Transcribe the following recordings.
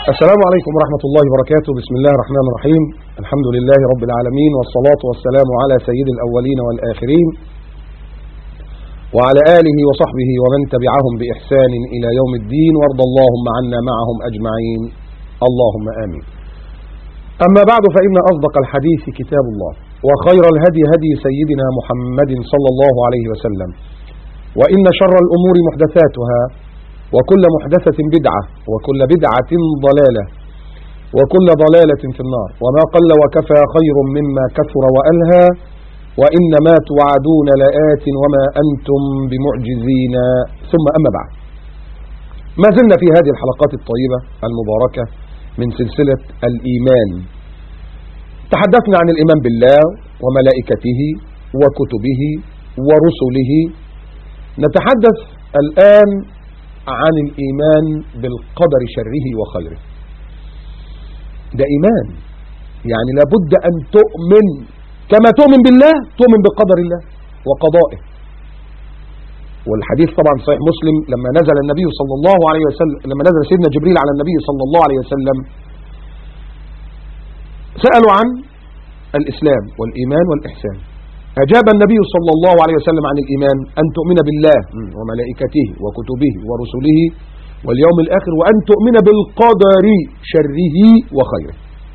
السلام عليكم ورحمة الله وبركاته بسم الله الرحمن الرحيم الحمد لله رب العالمين والصلاة والسلام على سيد الأولين والآخرين وعلى آله وصحبه ومن تبعهم بإحسان إلى يوم الدين وارض اللهم عنا معهم أجمعين اللهم آمين أما بعد فإن أصدق الحديث كتاب الله وخير الهدي هدي سيدنا محمد صلى الله عليه وسلم وإن شر الأمور محدثاتها وكل محدثة بدعة وكل بدعة ضلالة وكل ضلالة في النار وما قل وكفى خير مما كثر وألهى وإنما توعدون لآت وما أنتم بمعجزين ثم أما بعد ما زلنا في هذه الحلقات الطيبة المباركة من سلسلة الإيمان تحدثنا عن الإيمان بالله وملائكته وكتبه ورسله نتحدث الآن عن الإيمان بالقدر شره وخيره ده إيمان يعني لابد أن تؤمن كما تؤمن بالله تؤمن بقدر الله وقضائه والحديث طبعا صحيح مسلم لما نزل النبي صلى الله عليه وسلم لما نزل سيدنا جبريل على النبي صلى الله عليه وسلم سألوا عن الإسلام والإيمان والإحسان أجاب النبي صلى الله عليه وسلم عن الإيمان أن تؤمن بالله وملائكته وكتبه ورسله واليوم الآخر وأن تؤمن بالقدر شره وخيره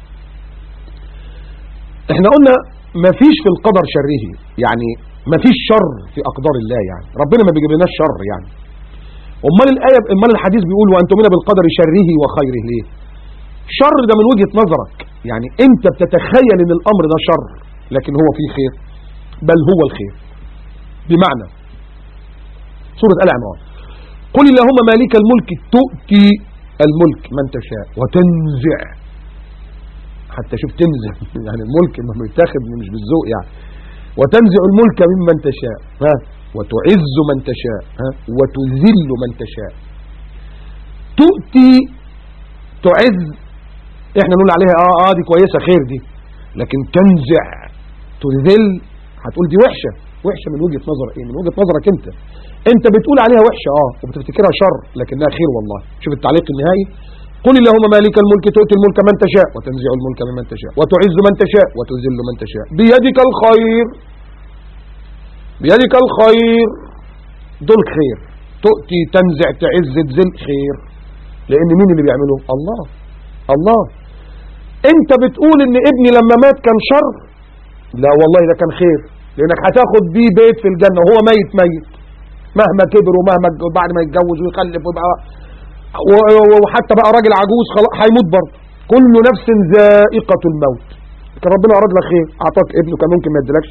احنا قلنا ما فيش في القدر شره يعني ما فيش شر في أقدار الله يعني ربنا ما بيجيب لناش شر يعني امال الآية امال الحديث بيقول وأن تؤمن بالقدر شره وخيره ليه شر ده من وجهة نظرك يعني انت بتتخيل ان الامر ده شر لكن هو فيه خير بل هو الخير بمعنى سورة آل عمران قل اللهم مالك الملك تؤتي الملك من تشاء وتنزع حتى شوف تنزع يعني الملك ما بيتاخد مش بالذوق يعني وتنزع الملك ممن تشاء ها وتعز من تشاء ها وتذل من تشاء تؤتي تعز احنا نقول عليها اه اه دي كويسة خير دي لكن تنزع تذل هتقول دي وحشة وحشة من وجهة نظر ايه من وجهة نظرك انت انت بتقول عليها وحشة اه وبتفتكرها شر لكنها خير والله شوف التعليق النهائي قل اللهم مالك الملك تؤتي الملك من تشاء وتنزع الملك ممن تشاء وتعز من تشاء وتذل من تشاء بيدك الخير بيدك الخير دول خير تؤتي تنزع تعز تذل خير لان مين اللي بيعمله الله الله انت بتقول ان ابني لما مات كان شر لا والله ده كان خير لانك هتاخد بيه بيت في الجنة وهو ميت ميت مهما كبر ومهما بعد ما يتجوز ويخلف ويبقى وحتى بقى راجل عجوز خلاص هيموت برضه كل نفس ذائقة الموت كان ربنا اراد لك خير اعطاك ابنه كان ممكن ما يديلكش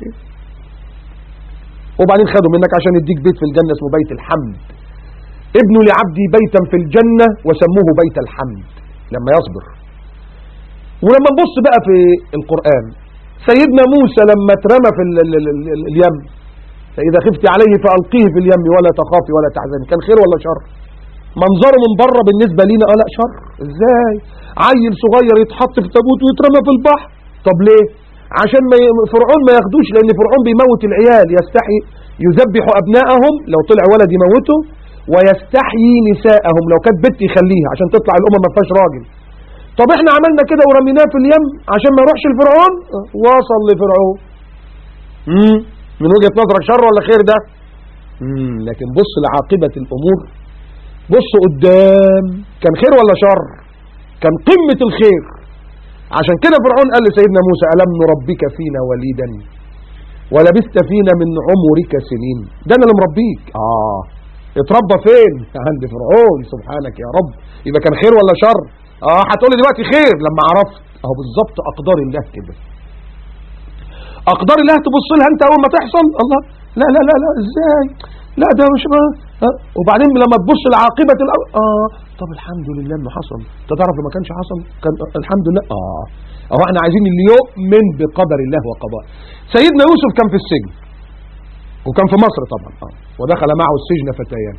وبعدين خده منك عشان يديك بيت في الجنة اسمه بيت الحمد ابن لعبدي بيتا في الجنة وسموه بيت الحمد لما يصبر ولما نبص بقى في القرآن سيدنا موسى لما اترمى في ال ال ال ال اليم فإذا خفت عليه فألقيه في اليم ولا تخافي ولا تحزني كان خير ولا شر منظره من بره بالنسبة لينا اه لا شر ازاي عيل صغير يتحط في تابوت ويترمى في البحر طب ليه عشان ما ي... فرعون ما ياخدوش لان فرعون بيموت العيال يستحي يذبح ابنائهم لو طلع ولد يموته ويستحيي نساءهم لو كانت بنت يخليها عشان تطلع الامه ما فيهاش راجل طب احنا عملنا كده ورميناه في اليم عشان ما يروحش لفرعون وصل لفرعون امم من وجهة نظرك شر ولا خير ده امم لكن بص لعاقبة الامور بص قدام كان خير ولا شر كان قمة الخير عشان كده فرعون قال لسيدنا موسى ألم نربك فينا وليدا ولبست فينا من عمرك سنين ده انا اللي مربيك اه اتربى فين عند فرعون سبحانك يا رب يبقى كان خير ولا شر اه هتقولي دلوقتي خير لما عرفت اهو بالظبط اقدار الله كده اقدار الله تبص لها انت اول ما تحصل الله لا لا لا لا ازاي لا ده مش ما آه. وبعدين لما تبص لعاقبه الامر اه طب الحمد لله انه حصل انت تعرف لما كانش حصل كان الحمد لله اه اهو احنا عايزين اللي يؤمن بقدر الله وقضائه سيدنا يوسف كان في السجن وكان في مصر طبعا اه ودخل معه السجن فتيان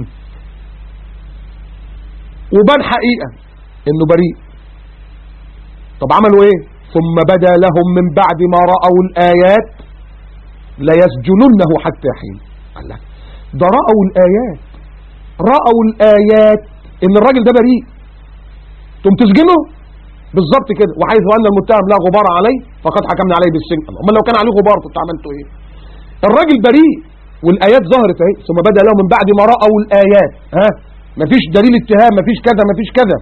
وبان حقيقه انه بريء طب عملوا ايه ثم بدا لهم من بعد ما رأوا الآيات ليسجننه حتى حين قال لك ده رأوا الآيات رأوا الآيات ان الراجل ده بريء تقوم تسجنه بالظبط كده وحيث ان المتهم لا غبار عليه فقد حكمنا عليه بالسجن الله امال لو كان عليه غبار كنت عملته ايه الراجل بريء والايات ظهرت اهي ثم بدا له من بعد ما راوا الايات ها مفيش دليل اتهام مفيش كذا مفيش كذا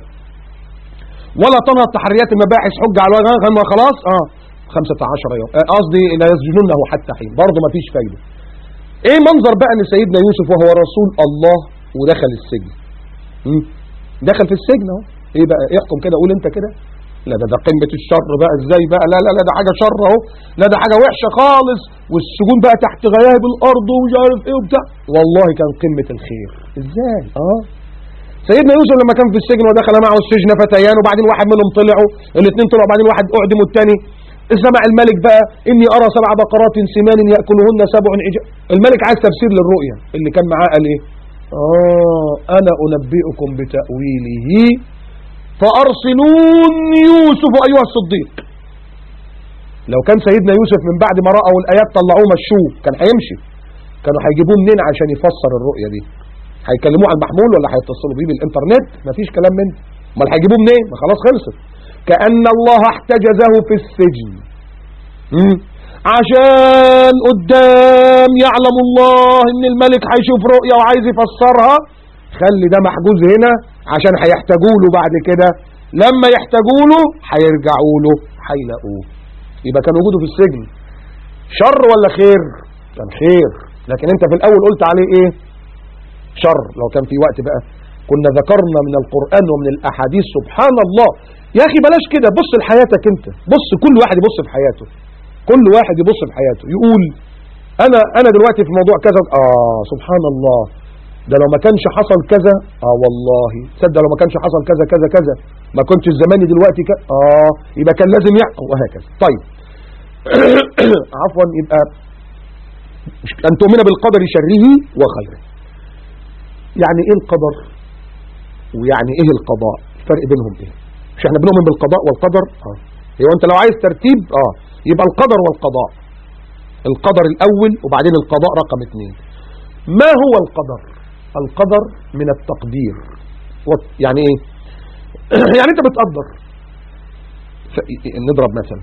ولا تنهض تحريات المباحث حجه على الوجه خلاص اه 15 يوم آه، قصدي لا يسجنونه حتى حين برضه مفيش فايده ايه منظر بقى ان سيدنا يوسف وهو رسول الله ودخل السجن مم؟ دخل في السجن اهو ايه بقى احكم كده قول انت كده لا ده ده قمة الشر بقى ازاي بقى لا لا لا ده حاجة شر اهو لا ده حاجة وحشة خالص والسجون بقى تحت غياب الارض ومش عارف ايه وبتاع والله كان قمة الخير ازاي اه سيدنا يوسف لما كان في السجن ودخل معه السجن فتيان وبعدين واحد منهم طلعوا الاثنين طلعوا بعدين واحد اعدم والثاني سمع الملك بقى اني ارى سبع بقرات سمان ياكلهن سبع عجاف الملك عايز تفسير للرؤيا اللي كان معاه قال ايه اه انا انبئكم بتاويله فارسلون يوسف ايها الصديق لو كان سيدنا يوسف من بعد ما راوا الايات طلعوه مشوه كان هيمشي كانوا هيجيبوه منين عشان يفسر الرؤيا دي هيكلموه على المحمول ولا هيتصلوا بيه بالانترنت مفيش كلام منه امال هيجيبوه منين ما خلاص خلصت كأن الله احتجزه في السجن مم. عشان قدام يعلم الله ان الملك هيشوف رؤيا وعايز يفسرها خلي ده محجوز هنا عشان هيحتاجوا له بعد كده لما يحتاجوا له هيرجعوا له هيلاقوه يبقى كان وجوده في السجن شر ولا خير كان خير لكن انت في الاول قلت عليه ايه شر لو كان في وقت بقى كنا ذكرنا من القرآن ومن الأحاديث سبحان الله يا أخي بلاش كده بص لحياتك أنت بص كل واحد يبص في حياته كل واحد يبص في حياته يقول أنا أنا دلوقتي في موضوع كذا آه سبحان الله ده لو ما كانش حصل كذا آه والله تصدق لو ما كانش حصل كذا كذا كذا ما كنتش زماني دلوقتي كذا آه يبقى كان لازم يحكم وهكذا طيب عفوا يبقى أن تؤمن بالقدر شره وخيره يعني ايه القدر ويعني ايه القضاء الفرق بينهم ايه مش احنا بنؤمن بالقضاء والقدر اه هو انت لو عايز ترتيب اه يبقى القدر والقضاء القدر الاول وبعدين القضاء رقم اثنين ما هو القدر القدر من التقدير و- يعني ايه يعني انت بتقدر ف- نضرب مثلا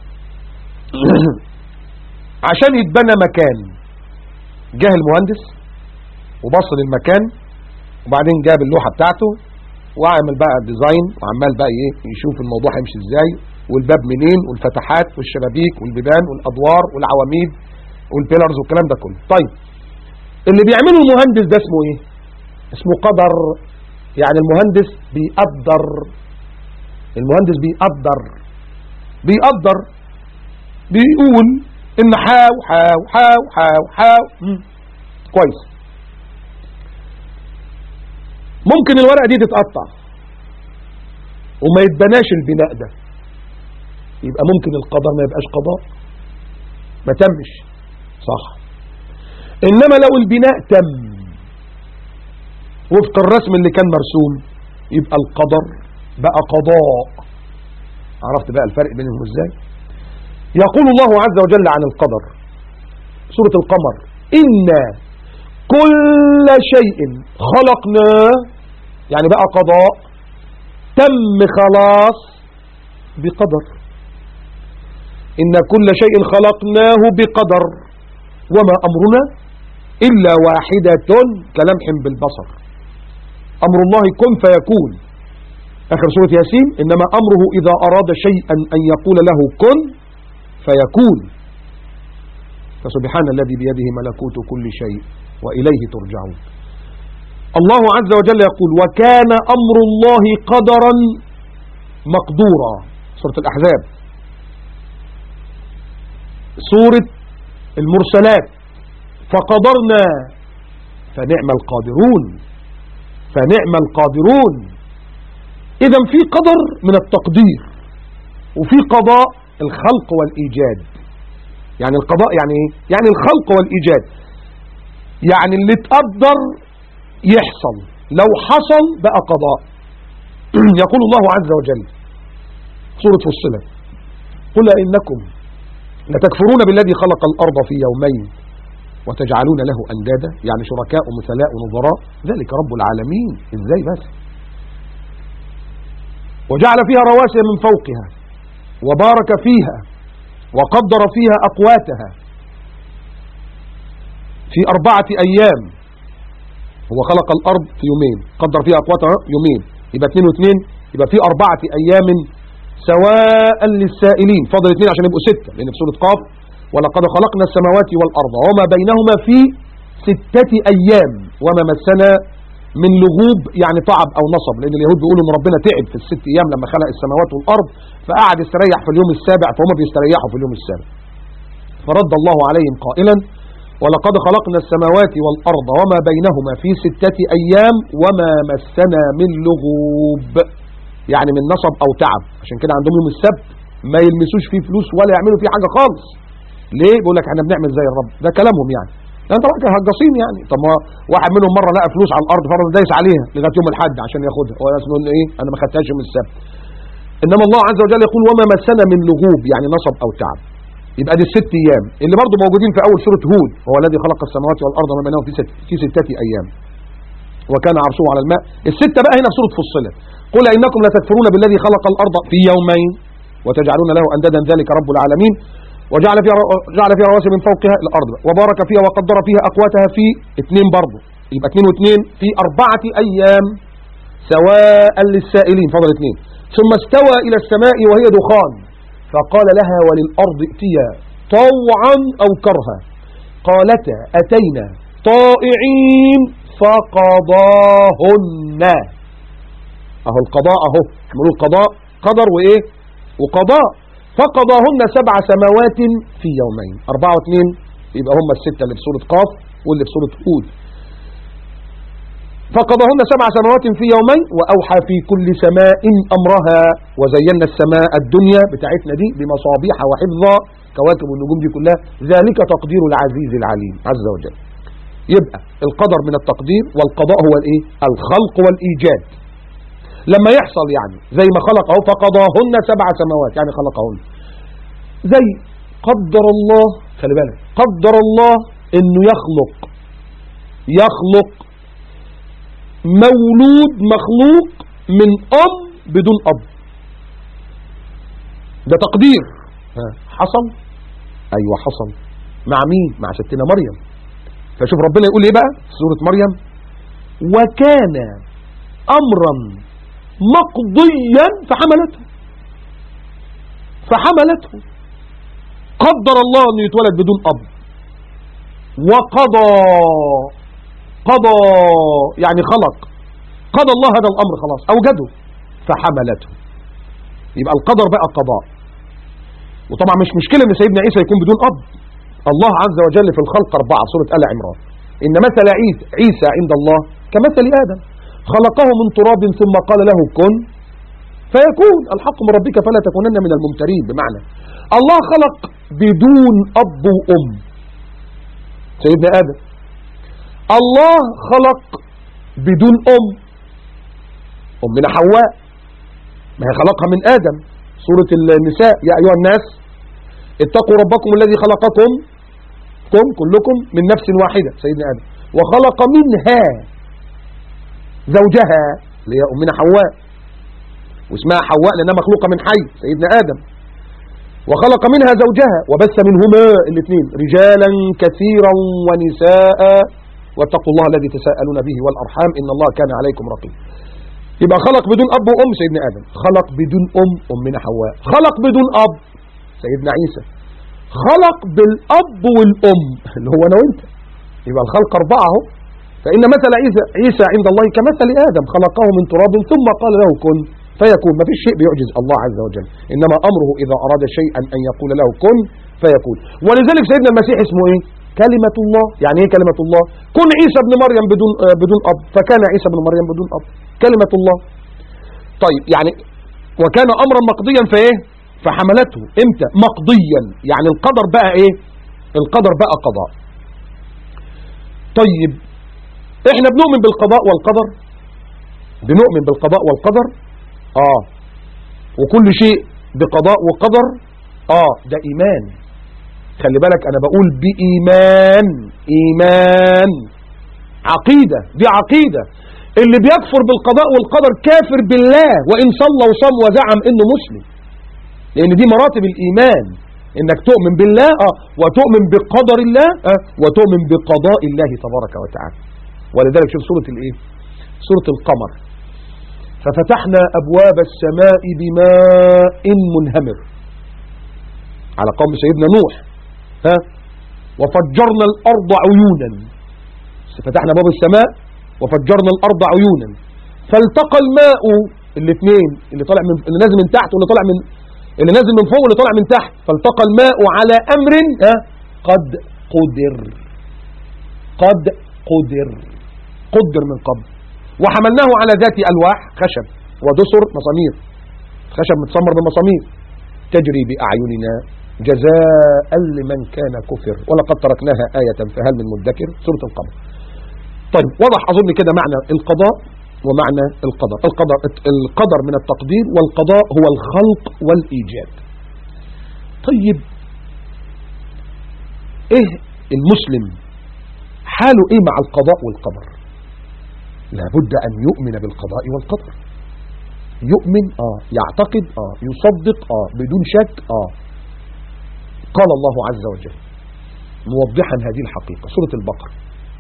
عشان يتبنى مكان جه المهندس وبص للمكان وبعدين جاب اللوحة بتاعته وعمل بقى ديزاين وعمال بقى ايه يشوف الموضوع هيمشي ازاي والباب منين والفتحات والشبابيك والبيبان والادوار والعواميد والبيلرز والكلام ده كله طيب اللي بيعمله المهندس ده اسمه ايه اسمه قدر يعني المهندس بيقدر المهندس بيقدر بيقدر بيقول ان حاو حاو حاو حاو حاو مم. كويس ممكن الورقة دي تتقطع وما يتبناش البناء ده يبقى ممكن القدر ما يبقاش قضاء ما تمش صح انما لو البناء تم وفق الرسم اللي كان مرسوم يبقى القدر بقى قضاء عرفت بقى الفرق بينهم ازاي يقول الله عز وجل عن القدر سورة القمر إنا كل شيء خلقناه يعني بقى قضاء تم خلاص بقدر إن كل شيء خلقناه بقدر وما أمرنا إلا واحدة كلمح بالبصر أمر الله كن فيكون آخر سورة ياسين إنما أمره إذا أراد شيئا أن يقول له كن فيكون فسبحان الذي بيده ملكوت كل شيء وإليه ترجعون الله عز وجل يقول وكان أمر الله قدرا مقدورا سورة الأحزاب سورة المرسلات فقدرنا فنعم القادرون فنعم القادرون إذا في قدر من التقدير وفي قضاء الخلق والإيجاد يعني القضاء يعني ايه يعني الخلق والإيجاد يعني اللي تقدر يحصل لو حصل بقى قضاء يقول الله عز وجل سورة فصلت قل إنكم لتكفرون بالذي خلق الأرض في يومين وتجعلون له أندادا يعني شركاء مثلاء ونظراء ذلك رب العالمين ازاي بس وجعل فيها رواسي من فوقها وبارك فيها وقدر فيها أقواتها في أربعة أيام هو خلق الأرض في يومين قدر فيها أقواتها يومين يبقى اثنين واثنين يبقى في أربعة أيام سواء للسائلين فضل اثنين عشان يبقوا ستة لأن في سورة قاف ولقد خلقنا السماوات والأرض وما بينهما في ستة أيام وما مسنا من لغوب يعني تعب أو نصب لأن اليهود بيقولوا أن ربنا تعب في الست أيام لما خلق السماوات والأرض فقعد يستريح في اليوم السابع فهم بيستريحوا في اليوم السابع فرد الله عليهم قائلا ولقد خلقنا السماوات والأرض وما بينهما في ستة أيام وما مسنا من لغوب يعني من نصب أو تعب عشان كده عندهم يوم السبت ما يلمسوش فيه فلوس ولا يعملوا فيه حاجة خالص ليه بيقول لك احنا بنعمل زي الرب ده كلامهم يعني لان طبعا كانوا هجاصين يعني طب ما واحد منهم مره لقى فلوس على الارض فرض دايس عليها لغايه يوم الاحد عشان ياخدها هو اسمه ايه انا ما خدتهاش يوم السبت انما الله عز وجل يقول وما مسنا من لغوب يعني نصب او تعب يبقى دي الست ايام اللي برضه موجودين في اول سوره هود هو الذي خلق السماوات والارض وما بينهما في ست في سته ايام وكان عرشه على الماء السته بقى هنا في سوره فصلت قل انكم لتكفرون بالذي خلق الارض في يومين وتجعلون له اندادا ذلك رب العالمين وجعل فيها جعل فيها رواسي من فوقها الارض وبارك فيها وقدر فيها اقواتها في اثنين برضه يبقى اثنين واثنين في اربعه ايام سواء للسائلين فضل اثنين ثم استوى الى السماء وهي دخان فقال لها وللارض ائتيا طوعا او كرها قالتا اتينا طائعين فقضاهن اهو القضاء اهو بنقول القضاء قدر وايه وقضاء فقضاهن سبع سماوات في يومين أربعة واثنين يبقى هم الستة اللي في سورة قاف واللي في سورة هود فقضاهن سبع سماوات في يومين وأوحى في كل سماء أمرها وزينا السماء الدنيا بتاعتنا دي بمصابيح وحفظا كواكب النجوم دي كلها ذلك تقدير العزيز العليم عز وجل يبقى القدر من التقدير والقضاء هو الايه الخلق والإيجاد لما يحصل يعني زي ما خلقه فقضاهن سبع سماوات يعني خلقهن زي قدر الله خلي بالك قدر الله انه يخلق يخلق مولود مخلوق من ام بدون اب ده تقدير ها حصل ايوه حصل مع مين مع ستنا مريم فشوف ربنا يقول ايه بقى في سوره مريم وكان امرا مقضيا فحملته فحملته قدر الله انه يتولد بدون اب وقضى قضى يعني خلق قضى الله هذا الامر خلاص اوجده فحملته يبقى القدر بقى قضاء وطبعا مش مشكله ان سيدنا عيسى يكون بدون اب الله عز وجل في الخلق اربعه سوره ال عمران ان مثل عيسى عند الله كمثل ادم خلقه من تراب ثم قال له كن فيكون الحق من ربك فلا تكونن من الممترين بمعنى الله خلق بدون أب وأم سيدنا آدم الله خلق بدون أم أمنا حواء ما هي خلقها من آدم سورة النساء يا أيها الناس اتقوا ربكم الذي خلقكم كم كلكم من نفس واحدة سيدنا آدم وخلق منها زوجها اللي هي أمنا حواء واسمها حواء لأنها مخلوقة من حي سيدنا آدم وخلق منها زوجها وبث منهما الاثنين رجالا كثيرا ونساء واتقوا الله الذي تساءلون به والأرحام إن الله كان عليكم رقيب يبقى خلق بدون أب وأم سيدنا آدم خلق بدون أم أمنا حواء خلق بدون أب سيدنا عيسى خلق بالأب والأم اللي هو أنا وأنت يبقى الخلق أربعة اهو فإن مثل عيسى, عيسى عند الله كمثل آدم خلقه من تراب ثم قال له كن فيكون ما فيش شيء بيعجز الله عز وجل إنما أمره إذا أراد شيئا أن يقول له كن فيكون ولذلك سيدنا المسيح اسمه إيه كلمة الله يعني إيه كلمة الله كن عيسى ابن مريم بدون آه بدون أب فكان عيسى ابن مريم بدون أب كلمة الله طيب يعني وكان أمرا مقضيا فإيه فحملته امتى مقضيا يعني القدر بقى إيه القدر بقى قضاء طيب احنا بنؤمن بالقضاء والقدر بنؤمن بالقضاء والقدر اه وكل شيء بقضاء وقدر اه ده ايمان خلي بالك انا بقول بايمان ايمان عقيدة دي عقيدة اللي بيكفر بالقضاء والقدر كافر بالله وإن صلى وصام وزعم إنه مسلم لأن دي مراتب الإيمان إنك تؤمن بالله آه وتؤمن بقدر الله آه وتؤمن بقضاء الله تبارك وتعالى ولذلك شوف سورة الإيه سورة القمر ففتحنا أبواب السماء بماء منهمر على قوم سيدنا نوح ها وفجرنا الأرض عيونا فتحنا باب السماء وفجرنا الأرض عيونا فالتقى الماء الاثنين اللي طالع من اللي نازل من تحت واللي طالع من اللي نازل من فوق واللي طالع من تحت فالتقى الماء على أمر ها قد قدر قد قدر قدر من قبل وحملناه على ذات ألواح خشب ودسر مسامير خشب متسمر بمسامير تجري بأعيننا جزاء لمن كان كفر ولقد تركناها آية فهل من مدكر سورة القمر طيب وضح أظن كده معنى القضاء ومعنى القدر القدر القدر من التقدير والقضاء هو الخلق والإيجاد طيب ايه المسلم حاله ايه مع القضاء والقدر لابد ان يؤمن بالقضاء والقدر يؤمن اه يعتقد اه يصدق اه بدون شك اه قال الله عز وجل موضحا هذه الحقيقة سورة البقرة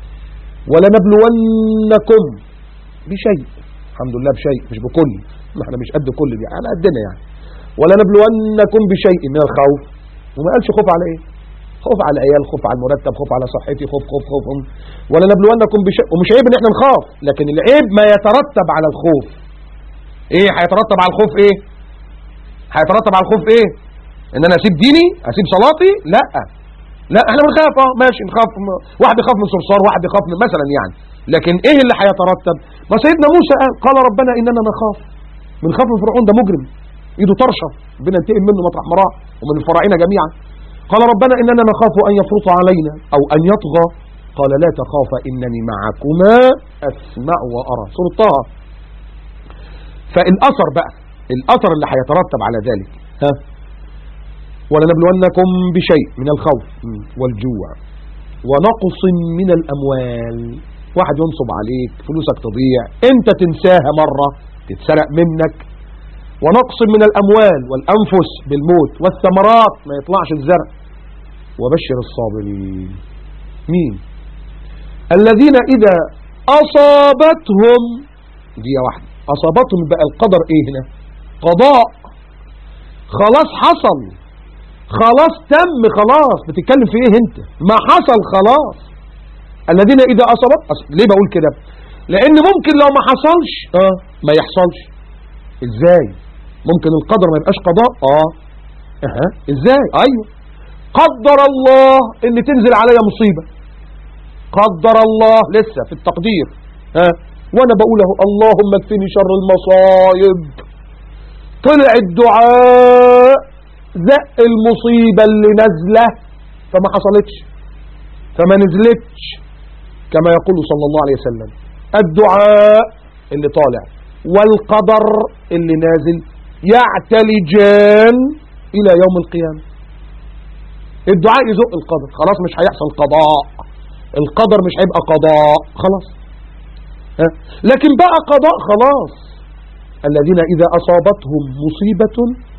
ولنبلونكم بشيء الحمد لله بشيء مش بكل ما احنا مش قد كل دي على قدنا يعني ولنبلونكم بشيء من الخوف وما قالش خوف على ايه خوف على العيال خوف على المرتب خوف على صحتي خوف خوف خوف ولنبلونكم بشيء ومش عيب ان احنا نخاف لكن العيب ما يترتب على الخوف ايه هيترتب على الخوف ايه هيترتب على الخوف ايه ان انا اسيب ديني اسيب صلاتي لا لا احنا بنخاف اه ماشي نخاف واحد يخاف من صرصار واحد يخاف من مثلا يعني لكن ايه اللي هيترتب ما سيدنا موسى قال قال ربنا اننا نخاف بنخاف من فرعون ده مجرم ايده طرشه ربنا ينتقم منه مطرح ما راح ومن الفراعنه جميعا قال ربنا اننا نخاف ان يفرط علينا او ان يطغى قال لا تخافا انني معكما اسمع وارى سوره طه فالاثر بقى الاثر اللي هيترتب على ذلك ها ولنبلونكم بشيء من الخوف والجوع ونقص من الأموال واحد ينصب عليك فلوسك تضيع انت تنساها مرة تتسرق منك ونقص من الأموال والأنفس بالموت والثمرات ما يطلعش الزرع وبشر الصابرين مين الذين إذا أصابتهم دي واحدة أصابتهم بقى القدر إيه هنا قضاء خلاص حصل خلاص تم خلاص بتتكلم في ايه انت ما حصل خلاص الذين اذا اصابت أص... ليه بقول كده لان ممكن لو ما حصلش اه ما يحصلش ازاي ممكن القدر ما يبقاش قضاء اه اها ازاي ايوه قدر الله ان تنزل عليا مصيبة قدر الله لسه في التقدير ها وانا بقوله اللهم اكفني شر المصايب طلع الدعاء زق المصيبة اللي نازلة فما حصلتش فما نزلتش كما يقول صلى الله عليه وسلم الدعاء اللي طالع والقدر اللي نازل يعتلجان إلى يوم القيامة الدعاء يزق القدر خلاص مش هيحصل قضاء القدر مش هيبقى قضاء خلاص ها؟ لكن بقى قضاء خلاص الذين إذا أصابتهم مصيبة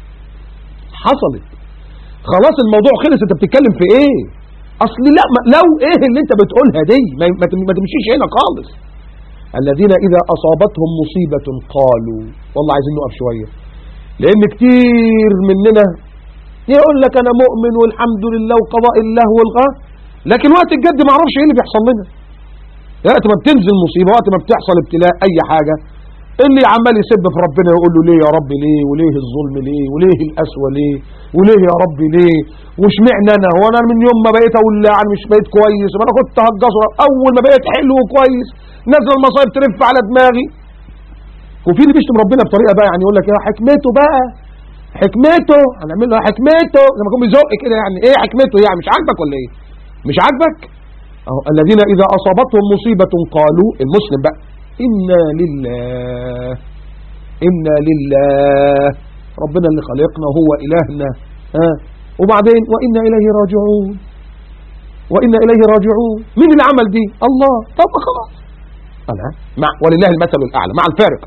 حصلت خلاص الموضوع خلص انت بتتكلم في ايه اصل لا لو ايه اللي انت بتقولها دي ما تمشيش هنا خالص الذين اذا اصابتهم مصيبة قالوا والله عايزين نقف شوية لان كتير مننا يقول لك انا مؤمن والحمد لله وقضاء الله والغاء لكن وقت الجد ما اعرفش ايه اللي بيحصل لنا وقت ما بتنزل مصيبة وقت ما بتحصل ابتلاء اي حاجة اللي عمال يسب في ربنا يقول له ليه يا رب ليه وليه الظلم ليه وليه القسوه ليه وليه يا رب ليه واشمعنى انا هو انا من يوم ما بقيت اقول لا انا مش بقيت كويس ما انا كنت هتجسر اول ما بقيت حلو وكويس نزل المصايب ترف على دماغي وفي اللي بيشتم ربنا بطريقه بقى يعني يقول لك يا حكمته بقى حكمته هنعمل له حكمته لما يكون بيزق كده يعني ايه حكمته يعني مش عاجبك ولا ايه مش عاجبك اهو الذين اذا اصابتهم مصيبه قالوا المسلم بقى إنا لله إنا لله ربنا اللي خلقنا هو إلهنا ها وبعدين وإنا إليه راجعون وإنا إليه راجعون مين اللي عمل دي الله طب خلاص أنا مع ولله المثل الأعلى مع الفارق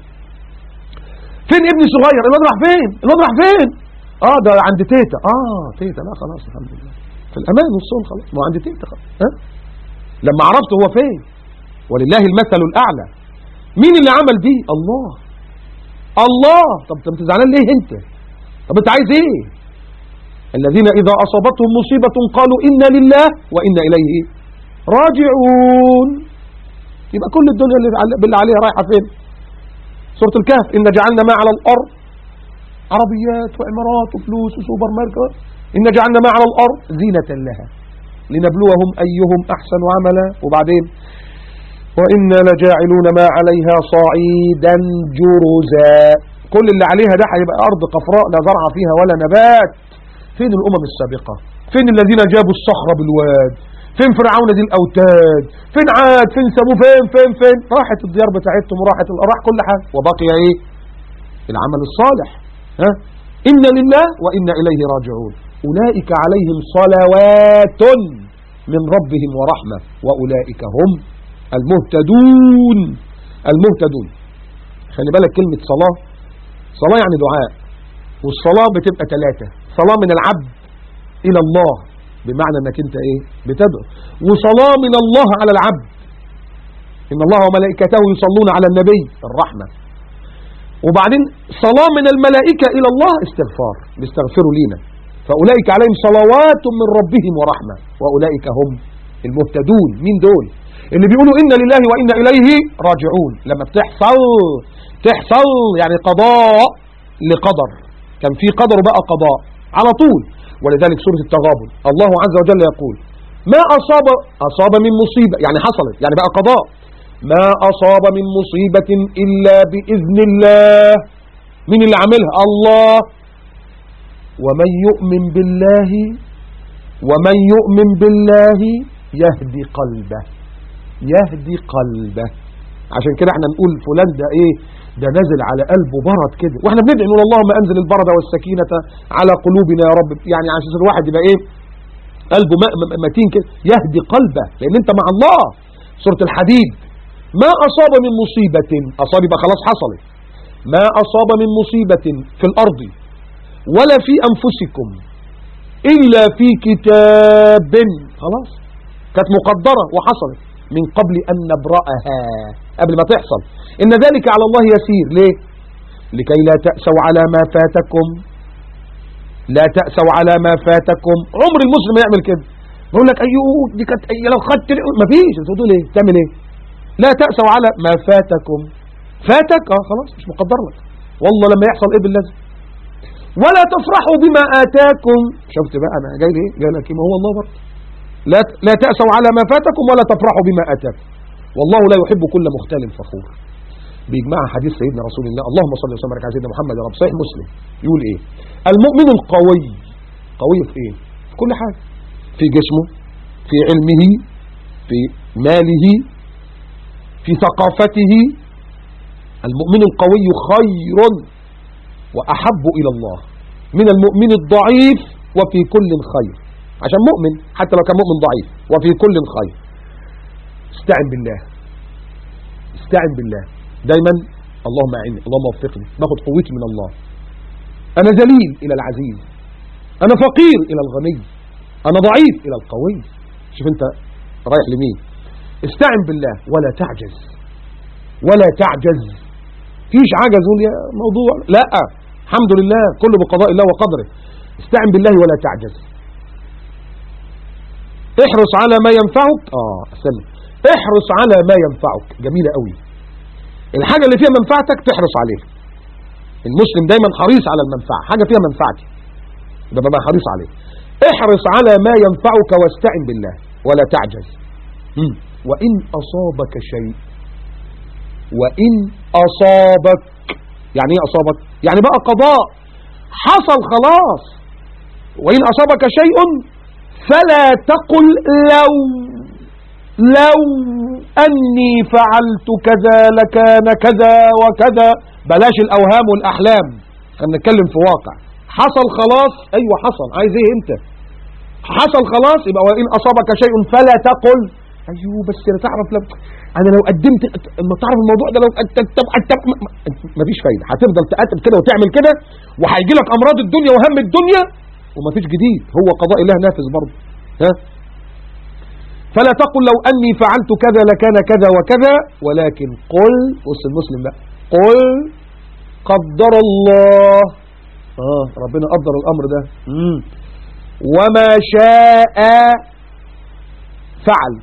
فين ابني صغير الواد راح فين الواد راح فين اه ده عند تيتا اه تيتا لا خلاص الحمد لله في الامان والصون خلاص ما هو عند تيتا خلاص ها لما عرفت هو فين ولله المثل الاعلى مين اللي عمل دي الله الله طب انت زعلان ليه انت طب انت عايز ايه الذين اذا اصابتهم مصيبه قالوا انا لله وانا اليه راجعون يبقى كل الدنيا اللي بالله عليها رايحه فين سورة الكهف إن جعلنا ما على الأرض عربيات وعمارات وفلوس وسوبر ماركت إن جعلنا ما على الأرض زينة لها لنبلوهم أيهم أحسن عملا وبعدين وإنا لجاعلون ما عليها صعيدا جرزا كل اللي عليها ده هيبقى أرض قفراء لا زرع فيها ولا نبات فين الأمم السابقة فين الذين جابوا الصخرة بالواد فين فرعون ذي الأوتاد فين عاد فين سمو فين فين فين راحت الديار بتاعتهم وراحت راح كل حاجة وبقي ايه العمل الصالح ها إن لله وإنا إليه راجعون أولئك عليهم صلوات من ربهم ورحمة وأولئك هم المهتدون المهتدون خلي بالك كلمة صلاة صلاة يعني دعاء والصلاة بتبقى ثلاثة صلاة من العبد إلى الله بمعنى انك انت ايه بتدعو وصلاة من الله على العبد ان الله وملائكته يصلون على النبي الرحمة وبعدين صلاة من الملائكة الى الله استغفار بيستغفروا لينا فاولئك عليهم صلوات من ربهم ورحمة واولئك هم المهتدون مين دول اللي بيقولوا إن لله وإن إليه راجعون لما بتحصل تحصل يعني قضاء لقدر كان في قدر بقى قضاء على طول ولذلك سورة التغابن الله عز وجل يقول ما أصاب أصاب من مصيبة يعني حصلت يعني بقى قضاء ما أصاب من مصيبة إلا بإذن الله من اللي عملها الله ومن يؤمن بالله ومن يؤمن بالله يهدي قلبه يهدي قلبه عشان كده احنا نقول فلان ده ايه ده نزل على قلبه برد كده واحنا بندعي نقول اللهم انزل البرد والسكينة على قلوبنا يا رب يعني عشان الواحد يبقى ايه قلبه متين كده يهدي قلبه لان انت مع الله سورة الحديد ما اصاب من مصيبة اصاب يبقى خلاص حصلت ما اصاب من مصيبة في الارض ولا في انفسكم الا في كتاب خلاص كانت مقدرة وحصلت من قبل أن نبرأها قبل ما تحصل إن ذلك على الله يسير ليه لكي لا تأسوا على ما فاتكم لا تأسوا على ما فاتكم عمر المسلم يعمل كده يقول لك أيوه دي كانت أي لو خدت ما فيش انت تقول ايه تعمل ايه لا تأسوا على ما فاتكم فاتك اه خلاص مش مقدر لك والله لما يحصل ايه باللازم ولا تفرحوا بما آتاكم شفت بقى انا جاي ليه جاي لك ما هو الله برضه لا لا تأسوا على ما فاتكم ولا تفرحوا بما آتاكم والله لا يحب كل مختال فخور بيجمع حديث سيدنا رسول الله اللهم صل وسلم على سيدنا محمد يا رب صحيح مسلم يقول ايه المؤمن القوي قوي في ايه في كل حاجة في جسمه في علمه في ماله في ثقافته المؤمن القوي خير وأحب إلى الله من المؤمن الضعيف وفي كل خير عشان مؤمن حتى لو كان مؤمن ضعيف وفي كل خير استعن بالله استعن بالله دايما اللهم اعني اللهم وفقني باخد قوتي من الله انا ذليل الى العزيز انا فقير الى الغني انا ضعيف الى القوي شوف انت رايح لمين استعن بالله ولا تعجز ولا تعجز فيش عجز قول يا موضوع لا الحمد لله كله بقضاء الله وقدره استعن بالله ولا تعجز احرص على ما ينفعك اه سلم احرص على ما ينفعك جميلة قوي الحاجة اللي فيها منفعتك تحرص عليها المسلم دايما حريص على المنفعة حاجة فيها منفعتي ده بقى حريص عليه احرص على ما ينفعك واستعن بالله ولا تعجز مم. وإن أصابك شيء وإن أصابك يعني ايه أصابك يعني بقى قضاء حصل خلاص وإن أصابك شيء فلا تقل لو لو أني فعلت كذا لكان كذا وكذا بلاش الأوهام والأحلام خلينا نتكلم في واقع حصل خلاص أيوة حصل عايز ايه انت حصل خلاص يبقى وإن أصابك شيء فلا تقل ايوه بس انا تعرف لو انا لو قدمت ما تعرف الموضوع ده لو طب طب مفيش فايده هتفضل تقاتل كده وتعمل كده وهيجي لك امراض الدنيا وهم الدنيا ومفيش جديد هو قضاء الله نافذ برضه ها فلا تقل لو اني فعلت كذا لكان كذا وكذا ولكن قل بص المسلم بقى قل قدر الله اه ربنا قدر الامر ده مم. وما شاء فعل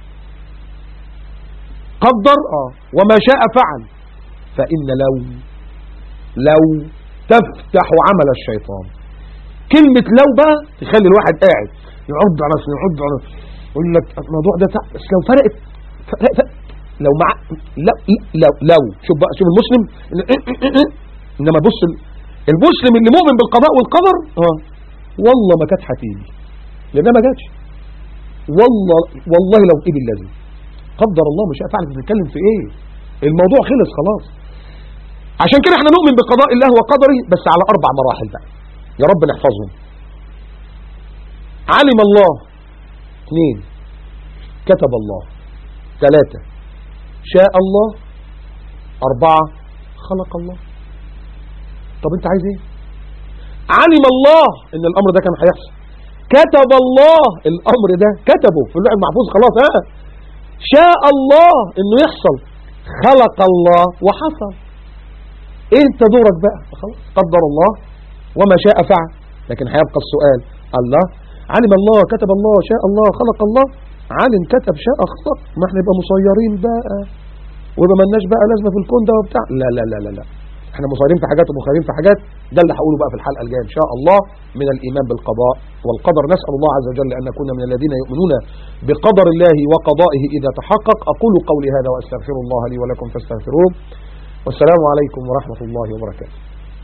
قدر اه وما شاء فعل فإن لو لو تفتح عمل الشيطان كلمة لو بقى تخلي الواحد قاعد يعض على نفسه يعض على نفسه يقول لك الموضوع ده تع- بس لو فرقت فرق فرق لو مع لو لو لو شوف بقى شوف المسلم انما بص ال- المسلم اللي مؤمن بالقضاء والقدر اه والله ما كانت هتيجي لانها ما جاتش والله والله لو ايه بالذي قدر الله مش هتعرف تتكلم في ايه الموضوع خلص خلاص عشان كده احنا نؤمن بقضاء الله وقدره بس على اربع مراحل بقى يا رب نحفظهم علم الله اثنين كتب الله ثلاثة شاء الله أربعة خلق الله طب انت عايز ايه علم الله ان الامر ده كان هيحصل كتب الله الامر ده كتبه في اللوح المحفوظ خلاص ها شاء الله انه يحصل خلق الله وحصل ايه انت دورك بقى خلاص قدر الله وما شاء فعل لكن هيبقى السؤال الله علم الله كتب الله شاء الله خلق الله عالم كتب شاء خلق ما احنا نبقى مسيرين بقى ويبقى ملناش بقى لازمه في الكون ده وبتاع لا لا لا لا لا احنا مسيرين في حاجات ومخيرين في حاجات ده اللي هقوله بقى في الحلقه الجايه ان شاء الله من الايمان بالقضاء والقدر نسال الله عز وجل ان نكون من الذين يؤمنون بقدر الله وقضائه اذا تحقق اقول قولي هذا واستغفر الله لي ولكم فاستغفروه والسلام عليكم ورحمه الله وبركاته